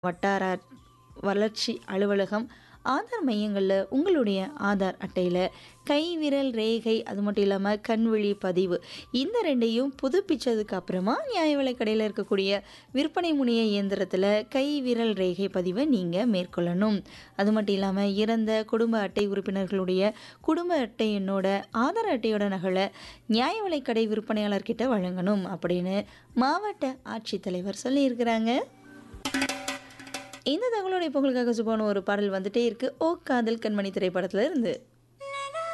வட்டார வளர்ச்சி அலுவலகம் ஆதார் மையங்களில் உங்களுடைய ஆதார் அட்டையில் கை விரல் ரேகை அது மட்டும் இல்லாமல் கண்விழி பதிவு இந்த ரெண்டையும் புதுப்பிச்சதுக்கு அப்புறமா நியாய விலைக் கடையில் இருக்கக்கூடிய விற்பனை முனைய இயந்திரத்தில் கை விரல் ரேகை பதிவை நீங்கள் மேற்கொள்ளணும் அது மட்டும் இல்லாமல் இறந்த குடும்ப அட்டை உறுப்பினர்களுடைய குடும்ப அட்டை எண்ணோட ஆதார் அட்டையோட நகலை நியாய விலைக் கடை விற்பனையாளர்கிட்ட வழங்கணும் அப்படின்னு மாவட்ட ஆட்சித்தலைவர் சொல்லியிருக்கிறாங்க இந்த தகவலோட இப்போ உங்களுக்காக சுபான ஒரு பாடல் வந்துட்டே இருக்கு ஓ காதல் கண்மணி திரைப்படத்துல இருந்து